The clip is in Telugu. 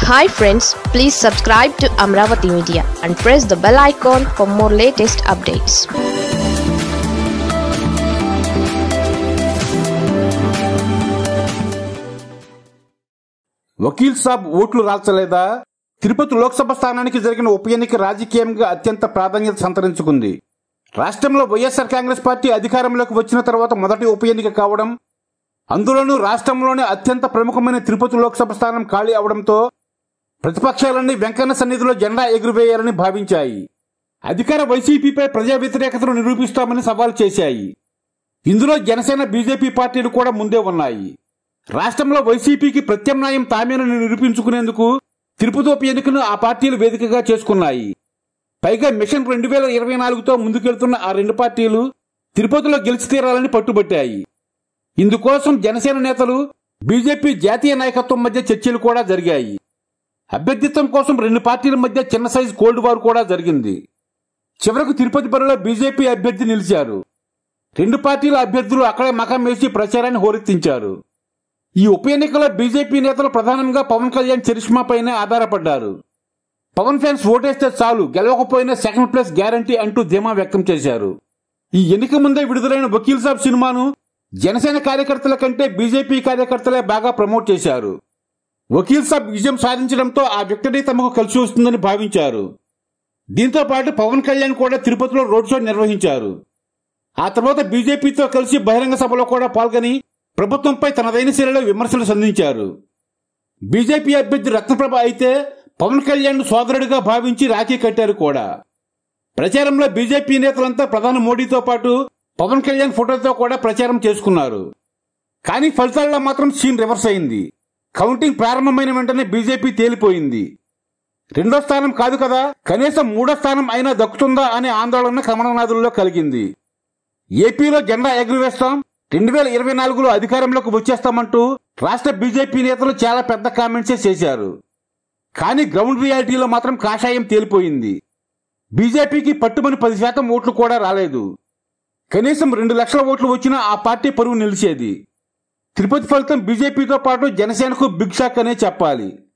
hi friends please subscribe to Amaravati media and press the bell icon for more latest updates Vakeel Saab ఓట్లు రాల్చలేదా తిరుపతి లోక్సభ స్థానానికి జరిగిన ఉప ఎన్నిక రాజకీయంగా అత్యంత ప్రాధాన్యత సంతరించుకుంది రాష్ట్రంలో వైఎస్ఆర్ కాంగ్రెస్ పార్టీ అధికారంలోకి వచ్చిన తర్వాత మొదటి ఉప ఎన్నిక కావడం అందులోనూ రాష్ట్రంలోనే అత్యంత ప్రముఖమైన తిరుపతి లోక్సభ స్థానం ఖాళీ అవడంతో ప్రతిపక్షాలన్నీ వెంకన్న సన్నిధిలో జెండా ఎగురవేయాలని భావించాయి అధికార వైసీపీపై ప్రజా వ్యతిరేకతను నిరూపిస్తామని సవాల్ చేశాయి ఇందులో జనసేన బీజేపీ పార్టీలు కూడా ముందే ఉన్నాయి రాష్ట్రంలో వైసీపీకి ప్రత్యామ్నాయం తామేనని నిరూపించుకునేందుకు తిరుపతి ఉప ఎన్నికను ఆ పార్టీలు వేదికగా చేసుకున్నాయి పైగా మిషన్ రెండు వేల ఇరవై నాలుగుతో ముందుకెళ్తున్న ఆ రెండు పార్టీలు తిరుపతిలో గెలిచి తీరాలని పట్టుబట్టాయి ఇందుకోసం జనసేన నేతలు బీజేపీ జాతీయ నాయకత్వం మధ్య చర్చలు కూడా జరిగాయి అభ్యర్థిత్వం కోసం రెండు పార్టీల మధ్య చిన్న సైజు కోల్డ్ వార్ కూడా జరిగింది చివరకు తిరుపతి బరిలో బీజేపీ అభ్యర్థి నిలిచారు రెండు పార్టీల అభ్యర్థులు అక్కడే మకం వేసి ప్రచారాన్ని హోరెత్తించారు ఈ ఉప ఎన్నికలో బీజేపీ నేతలు ప్రధానంగా పవన్ కళ్యాణ్ చరిష్మా పైనే ఆధారపడ్డారు పవన్ ఫ్యాన్స్ ఓటేస్తే చాలు గెలవకపోయినా సెకండ్ ప్లేస్ గ్యారంటీ అంటూ ధీమా వ్యక్తం చేశారు ఈ ఎన్నిక ముందే విడుదలైన వకీల్ సాబ్ సినిమాను జనసేన కార్యకర్తల కంటే బీజేపీ కార్యకర్తలే బాగా ప్రమోట్ చేశారు వకీల్ సాబ్ విజయం సాధించడంతో ఆ వ్యక్తిని తమకు కలిసి వస్తుందని భావించారు దీంతో పాటు పవన్ కళ్యాణ్ కూడా తిరుపతిలో రోడ్ షో నిర్వహించారు ఆ తర్వాత బీజేపీతో కలిసి బహిరంగ సభలో కూడా పాల్గొని ప్రభుత్వంపై తనదైన శైలిలో విమర్శలు సంధించారు బీజేపీ అభ్యర్థి రత్నప్రభ అయితే పవన్ కళ్యాణ్ సోదరుడిగా భావించి రాఖీ కట్టారు కూడా ప్రచారంలో బీజేపీ నేతలంతా ప్రధాని మోడీతో పాటు పవన్ కళ్యాణ్ ఫోటోతో కూడా ప్రచారం చేసుకున్నారు కానీ ఫలితాల్లో మాత్రం సీన్ రివర్స్ అయింది కౌంటింగ్ ప్రారంభమైన వెంటనే బీజేపీ తేలిపోయింది రెండో స్థానం కాదు కదా కనీసం మూడో స్థానం అయినా దక్కుతుందా అనే ఆందోళన కమలనాథుల్లో కలిగింది ఏపీలో జెండా ఎగురవేస్తాం రెండు వేల ఇరవై నాలుగులో అధికారంలోకి వచ్చేస్తామంటూ రాష్ట్ర బీజేపీ నేతలు చాలా పెద్ద కామెంట్సే చేశారు కానీ గ్రౌండ్ రియాలిటీలో మాత్రం కాషాయం తేలిపోయింది బీజేపీకి పట్టుమని పది శాతం ఓట్లు కూడా రాలేదు కనీసం రెండు లక్షల ఓట్లు వచ్చినా ఆ పార్టీ పరువు నిలిచేది తిరుపతి ఫలితం బీజేపీతో పాటు జనసేనకు బిగ్ షాక్ అనే చెప్పాలి